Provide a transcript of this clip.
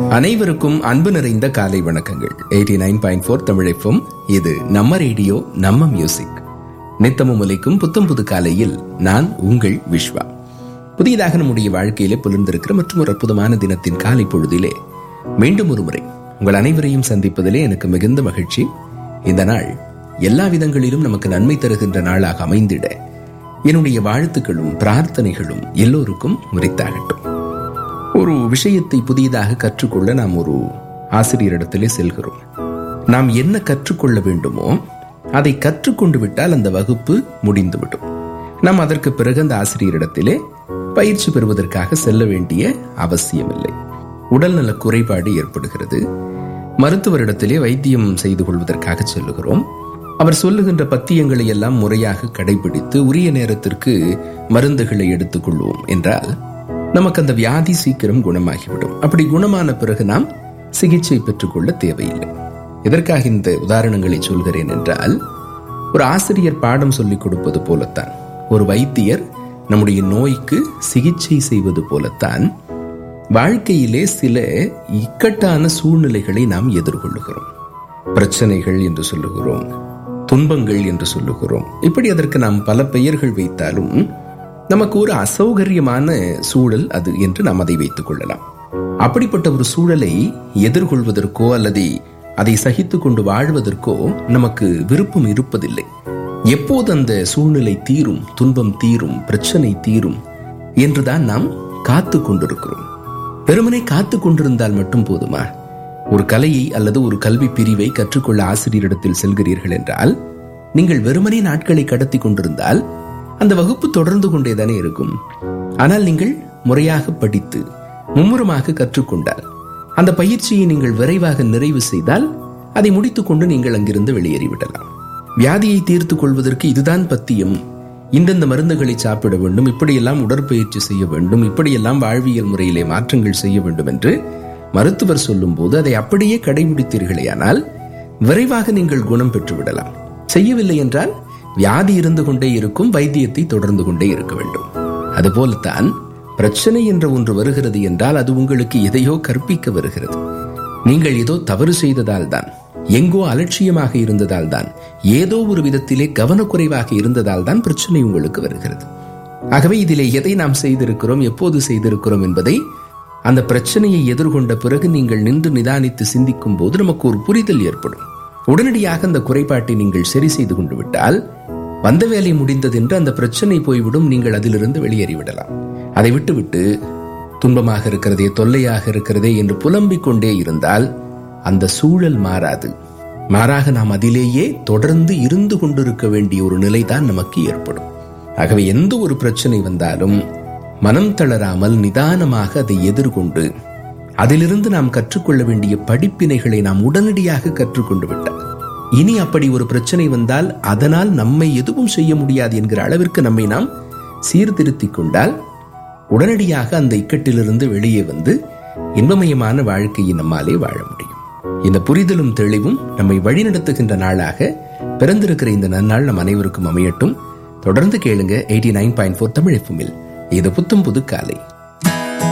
அனைவருக்கும் அன்பு நிறைந்த காலை வணக்கங்கள் எயிட்டி நைன் பாயிண்ட் ஃபோர் தமிழைப்பும் இது நம்ம ரேடியோ நம்ம மியூசிக் நித்தமும் உலைக்கும் புத்தம் புது காலையில் நான் உங்கள் விஸ்வா புதியதாக நம்முடைய வாழ்க்கையிலே புலர்ந்திருக்கிற மற்றும் ஒரு அற்புதமான தினத்தின் காலை பொழுதிலே மீண்டும் ஒரு முறை உங்கள் அனைவரையும் சந்திப்பதிலே எனக்கு மிகுந்த மகிழ்ச்சி இந்த நாள் எல்லா விதங்களிலும் நமக்கு நன்மை தருகின்ற நாளாக அமைந்திட என்னுடைய வாழ்த்துக்களும் பிரார்த்தனைகளும் எல்லோருக்கும் முறித்தாகட்டும் ஒரு விஷயத்தை புதியதாக கற்றுக்கொள்ள நாம் ஒரு ஆசிரியரிடத்திலே செல்கிறோம் நாம் என்ன கற்றுக்கொள்ள வேண்டுமோ அதை கற்றுக்கொண்டு விட்டால் அந்த வகுப்பு முடிந்துவிடும் நாம் அதற்கு பிறகு அந்த ஆசிரியரிடத்திலே பயிற்சி பெறுவதற்காக செல்ல வேண்டிய அவசியமில்லை உடல்நல குறைபாடு ஏற்படுகிறது மருத்துவரிடத்திலே வைத்தியம் செய்து கொள்வதற்காக செல்லுகிறோம் அவர் சொல்லுகின்ற பத்தியங்களை எல்லாம் முறையாக கடைபிடித்து உரிய நேரத்திற்கு மருந்துகளை எடுத்துக்கொள்வோம் என்றால் நமக்கு அந்த வியாதி சீக்கிரம் குணமாகிவிடும் அப்படி குணமான பிறகு நாம் சிகிச்சை பெற்றுக்கொள்ள தேவையில்லை எதற்காக இந்த உதாரணங்களை சொல்கிறேன் என்றால் ஒரு ஆசிரியர் பாடம் சொல்லிக் கொடுப்பது போலத்தான் ஒரு வைத்தியர் நம்முடைய நோய்க்கு சிகிச்சை செய்வது போலத்தான் வாழ்க்கையிலே சில இக்கட்டான சூழ்நிலைகளை நாம் எதிர்கொள்ளுகிறோம் பிரச்சனைகள் என்று சொல்லுகிறோம் துன்பங்கள் என்று சொல்லுகிறோம் இப்படி அதற்கு நாம் பல பெயர்கள் வைத்தாலும் நமக்கு ஒரு அசௌகரியமான சூழல் அது என்று நாம் அதை வைத்துக் கொள்ளலாம் அப்படிப்பட்ட ஒரு சூழலை எதிர்கொள்வதற்கோ அல்லது அதை சகித்து கொண்டு வாழ்வதற்கோ நமக்கு விருப்பம் இருப்பதில்லை எப்போது அந்த சூழ்நிலை தீரும் துன்பம் தீரும் பிரச்சனை தீரும் என்றுதான் நாம் காத்து கொண்டிருக்கிறோம் வெறுமனை காத்து கொண்டிருந்தால் மட்டும் போதுமா ஒரு கலையை அல்லது ஒரு கல்வி பிரிவை கற்றுக்கொள்ள ஆசிரியரிடத்தில் செல்கிறீர்கள் என்றால் நீங்கள் வெறுமனே நாட்களை கடத்தி கொண்டிருந்தால் அந்த வகுப்பு தொடர்ந்து கொண்டேதானே இருக்கும் ஆனால் நீங்கள் முறையாக படித்து மும்முரமாக கற்றுக்கொண்டால் அந்த பயிற்சியை நீங்கள் விரைவாக நிறைவு செய்தால் அதை முடித்துக்கொண்டு நீங்கள் அங்கிருந்து வெளியேறிவிடலாம் வியாதியை தீர்த்து கொள்வதற்கு இதுதான் பத்தியம் இந்தந்த மருந்துகளை சாப்பிட வேண்டும் இப்படியெல்லாம் உடற்பயிற்சி செய்ய வேண்டும் இப்படியெல்லாம் வாழ்வியல் முறையிலே மாற்றங்கள் செய்ய வேண்டும் என்று மருத்துவர் சொல்லும் போது அதை அப்படியே கடைபிடித்தீர்களேயானால் விரைவாக நீங்கள் குணம் பெற்று விடலாம் செய்யவில்லை என்றால் வியாதி இருந்து கொண்டே இருக்கும் வைத்தியத்தை தொடர்ந்து கொண்டே இருக்க வேண்டும் அதுபோலத்தான் பிரச்சனை என்ற ஒன்று வருகிறது என்றால் அது உங்களுக்கு எதையோ கற்பிக்க வருகிறது நீங்கள் ஏதோ தவறு செய்ததால் தான் எங்கோ அலட்சியமாக இருந்ததால் தான் ஏதோ ஒரு விதத்திலே கவனக்குறைவாக இருந்ததால் தான் பிரச்சனை உங்களுக்கு வருகிறது ஆகவே இதிலே எதை நாம் செய்திருக்கிறோம் எப்போது செய்திருக்கிறோம் என்பதை அந்த பிரச்சனையை எதிர்கொண்ட பிறகு நீங்கள் நின்று நிதானித்து சிந்திக்கும் போது நமக்கு ஒரு புரிதல் ஏற்படும் உடனடியாக அந்த குறைபாட்டை நீங்கள் சரி செய்து கொண்டு விட்டால் வந்த வேலை முடிந்தது என்று அந்த பிரச்சனை போய்விடும் நீங்கள் அதிலிருந்து வெளியேறிவிடலாம் அதை விட்டுவிட்டு துன்பமாக இருக்கிறதே தொல்லையாக இருக்கிறதே என்று புலம்பிக் கொண்டே இருந்தால் அந்த சூழல் மாறாது மாறாக நாம் அதிலேயே தொடர்ந்து இருந்து கொண்டிருக்க வேண்டிய ஒரு நிலைதான் நமக்கு ஏற்படும் ஆகவே எந்த ஒரு பிரச்சனை வந்தாலும் மனம் தளராமல் நிதானமாக அதை எதிர்கொண்டு அதிலிருந்து நாம் கற்றுக்கொள்ள வேண்டிய படிப்பினைகளை நாம் உடனடியாக கற்றுக்கொண்டு விட்டால் இனி அப்படி ஒரு பிரச்சனை வந்தால் அதனால் நம்மை எதுவும் செய்ய முடியாது என்கிற அளவிற்கு நம்மை நாம் சீர்திருத்திக் கொண்டால் உடனடியாக அந்த இக்கட்டிலிருந்து வெளியே வந்து இன்பமயமான வாழ்க்கையை நம்மாலே வாழ முடியும் இந்த புரிதலும் தெளிவும் நம்மை வழிநடத்துகின்ற நாளாக பிறந்திருக்கிற இந்த நன்னாள் நம் அனைவருக்கும் அமையட்டும் தொடர்ந்து கேளுங்க eighty nine point four Tamil எஃப்எம்மில் இது புத்தம் புது காலை